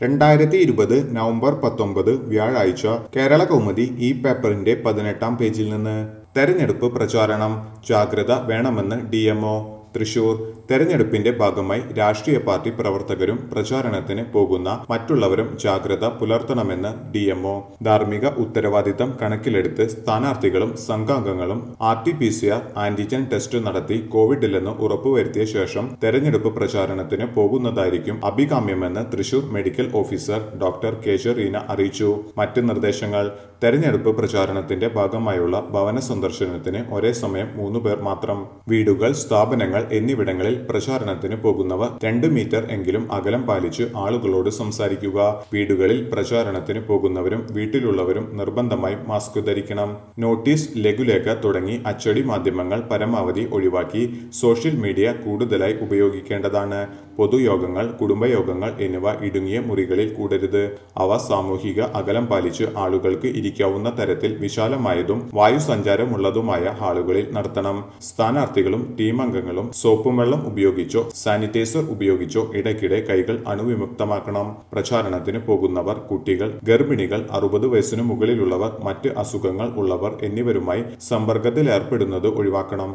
രണ്ടായിരത്തി ഇരുപത് നവംബർ പത്തൊമ്പത് വ്യാഴാഴ്ച കേരള കൗമുദി ഈ പേപ്പറിന്റെ പതിനെട്ടാം പേജിൽ നിന്ന് തെരഞ്ഞെടുപ്പ് പ്രചാരണം ജാഗ്രത വേണമെന്ന് ഡി തൃശൂർ തെരഞ്ഞെടുപ്പിന്റെ ഭാഗമായി രാഷ്ട്രീയ പാർട്ടി പ്രവർത്തകരും പ്രചാരണത്തിന് പോകുന്ന മറ്റുള്ളവരും ജാഗ്രത പുലർത്തണമെന്ന് ഡി ധാർമ്മിക ഉത്തരവാദിത്തം കണക്കിലെടുത്ത് സ്ഥാനാർത്ഥികളും സംഘാംഗങ്ങളും R T P C R antigen test നടത്തി കോവിഡില്ലെന്ന് ഉറപ്പുവരുത്തിയ ശേഷം തെരഞ്ഞെടുപ്പ് പ്രചാരണത്തിന് പോകുന്നതായിരിക്കും അഭികാമ്യമെന്ന് Thrissur medical officer doctor K J Reena അറിയിച്ചു മറ്റ് നിർദ്ദേശങ്ങൾ തെരഞ്ഞെടുപ്പ് പ്രചാരണത്തിന്റെ ഭാഗമായുള്ള ഭവന സന്ദർശനത്തിന് ഒരേ സമയം മൂന്ന് പേർ മാത്രം വീടുകൾ സ്ഥാപനങ്ങൾ എന്നിവിടങ്ങളിൽ പ്രചാരണത്തിന് പോകുന്നവർ രണ്ട് മീറ്റർ എങ്കിലും അകലം പാലിച്ച് ആളുകളോട് സംസാരിക്കുക വീടുകളിൽ പ്രചാരണത്തിന് പോകുന്നവരും വീട്ടിലുള്ളവരും നിർബന്ധമായി മാസ്ക് ധരിക്കണം നോട്ടീസ് ലഘുലേഖ തുടങ്ങി അച്ചടി മാധ്യമങ്ങൾ പരമാവധി ഒഴിവാക്കി സോഷ്യൽ മീഡിയ കൂടുതലായി ഉപയോഗിക്കേണ്ടതാണ് പൊതുയോഗങ്ങൾ കുടുംബയോഗങ്ങൾ എന്നിവ ഇടുങ്ങിയ മുറികളിൽ കൂടരുത് അവ സാമൂഹിക അകലം പാലിച്ച് ആളുകൾക്ക് ഇരിക്കാവുന്ന തരത്തിൽ വിശാലമായതും വായു സഞ്ചാരമുള്ളതുമായ ഹാളുകളിൽ നടത്തണം സ്ഥാനാർത്ഥികളും ടീം അംഗങ്ങളും സോപ്പും വെള്ളം ഉപയോഗിച്ചോ സാനിറ്റൈസർ ഉപയോഗിച്ചോ ഇടയ്ക്കിടെ കൈകൾ അണുവിമുക്തമാക്കണം പ്രചാരണത്തിന് പോകുന്നവർ കുട്ടികൾ ഗർഭിണികൾ അറുപത് വയസ്സിനു മുകളിലുള്ളവർ മറ്റ് അസുഖങ്ങൾ ഉള്ളവർ എന്നിവരുമായി സമ്പർക്കത്തിലേർപ്പെടുന്നത് ഒഴിവാക്കണം